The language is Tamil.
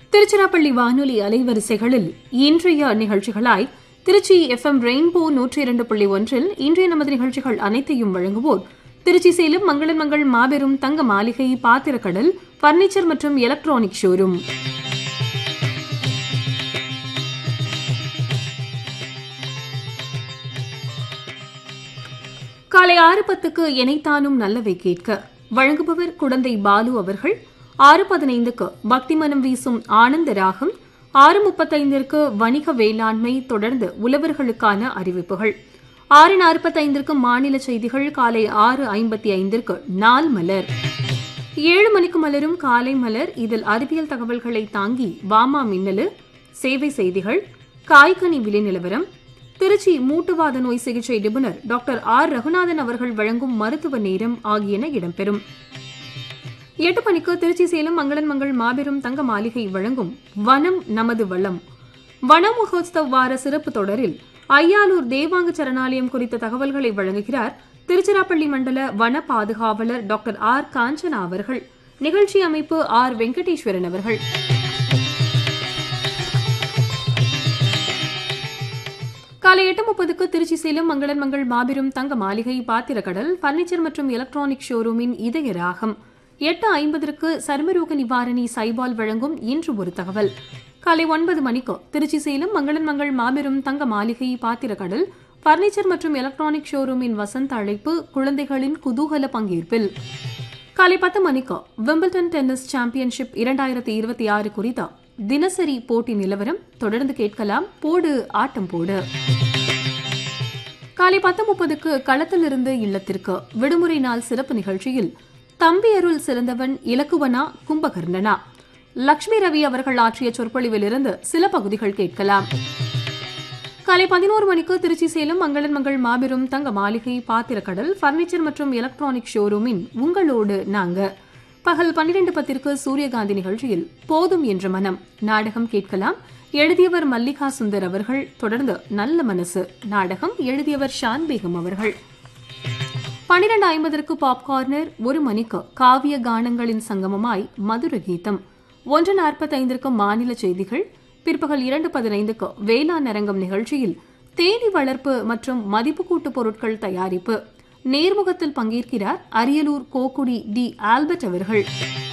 திருச்சிராப்பள்ளி வானொலி அலைவரிசைகளில் இன்றைய நிகழ்ச்சிகளாய் திருச்சி எஃப்எம் ரெயின்போ நூற்றி இரண்டு புள்ளி ஒன்றில் இன்றைய நமது நிகழ்ச்சிகள் அனைத்தையும் வழங்குவோர் திருச்சி சேலம் மங்களன் மங்கள் மாபெரும் தங்க மாளிகை பாத்திரக்கடல் பர்னிச்சர் மற்றும் எலக்ட்ரானிக் ஷோரூம் காலை ஆறு பத்துக்கு எனைத்தானும் நல்லவை கேட்க வழங்குபவர் குடந்தை பாலு அவர்கள் ஆறு பதினைந்துக்கு பக்தி மனம் வீசும் ஆனந்த ராகம் ஆறு முப்பத்தைந்திற்கு வணிக வேளாண்மை தொடர்ந்து உழவர்களுக்கான அறிவிப்புகள் ஆறு நாற்பத்தைந்திற்கு மாநில செய்திகள் காலை ஆறு ஐம்பத்தி ஐந்திற்கு நாள் மலர் ஏழு மணிக்கு மலரும் காலை மலர் இதில் அறிவியல் தகவல்களை தாங்கி வாமா மின்னலு சேவை செய்திகள் காய்கனி விலை நிலவரம் திருச்சி மூட்டுவாத நோய் சிகிச்சை நிபுணர் டாக்டர் ஆர் ரகுநாதன் அவர்கள் வழங்கும் மருத்துவ நேரம் ஆகியன இடம்பெறும் எட்டு மணிக்கு திருச்சி சேலம் மங்களன் மங்கள் மாபெரும் தங்க மாளிகை வழங்கும் வனம் நமது வளம் வன மகோத்சவ் வார சிறப்பு தொடரில் ஐயாலூர் தேவாங்க சரணாலயம் குறித்த தகவல்களை வழங்குகிறார் திருச்சிராப்பள்ளி மண்டல வன பாதுகாவலர் டாக்டர் ஆர் காஞ்சனா அவர்கள் நிகழ்ச்சி அமைப்பு ஆர் வெங்கடேஸ்வரன் அவர்கள் காலை எட்டு முப்பதுக்கு திருச்சி சேலம் மங்களன் மங்கள் மாபெரும் தங்க மாளிகை பாத்திரக்கடல் பர்னிச்சர் மற்றும் எலக்ட்ரானிக் ஷோரூமின் இதய ராகம் எட்டு ஐம்பதற்கு சர்மரோக நிவாரணி சைபால் வழங்கும் இன்று ஒரு தகவல் காலை ஒன்பது மணிக்கு திருச்சி சேலம் மங்களன் மங்கள் மாபெரும் தங்க மாளிகை பாத்திரக்கடல் பர்னிச்சர் மற்றும் எலக்ட்ரானிக் ஷோரூமின் வசந்த அழைப்பு குழந்தைகளின் குதூகல பங்கேற்பில் காலை பத்து மணிக்கு விம்பிள்டன் டென்னிஸ் சாம்பியன்ஷிப் இரண்டாயிரத்தி இருபத்தி ஆறு குறித்த தினசரி போட்டி நிலவரம் தொடர்ந்து கேட்கலாம் போடு ஆட்டம் போடு காலை பத்து முப்பதுக்கு களத்திலிருந்து இல்லத்திற்கு விடுமுறை நாள் சிறப்பு நிகழ்ச்சியில் தம்பி அருள் சிறந்தவன் இலக்குவனா கும்பகர்ணனா லட்சுமி ரவி அவர்கள் ஆற்றிய சொற்பொழிவிலிருந்து சில பகுதிகள் கேட்கலாம் காலை பதினோரு மணிக்கு திருச்சி சேலம் மங்களன் மங்கள் மாபெரும் தங்க மாளிகை பாத்திரக்கடல் பர்னிச்சர் மற்றும் எலக்ட்ரானிக் ஷோரூமின் உங்களோடு நாங்க பகல் பன்னிரண்டு பத்திற்கு சூரியகாந்தி நிகழ்ச்சியில் போதும் என்ற மனம் நாடகம் கேட்கலாம் எழுதியவர் மல்லிகா சுந்தர் அவர்கள் தொடர்ந்து நல்ல மனசு நாடகம் எழுதியவர் ஷான் பேகம் அவர்கள் பன்னிரண்டு ஐம்பதற்கு பாப்கார்னர் ஒரு மணிக்கு காவிய கானங்களின் சங்கமமாய் மதுர கீதம் ஒன்று நாற்பத்தைந்திற்கு மாநில செய்திகள் பிற்பகல் இரண்டு பதினைந்துக்கு வேளாண் அரங்கம் நிகழ்ச்சியில் தேனி வளர்ப்பு மற்றும் மதிப்பு கூட்டு பொருட்கள் தயாரிப்பு நேர்முகத்தில் பங்கேற்கிறார் அரியலூர் கோக்குடி டி ஆல்பர்ட் அவர்கள்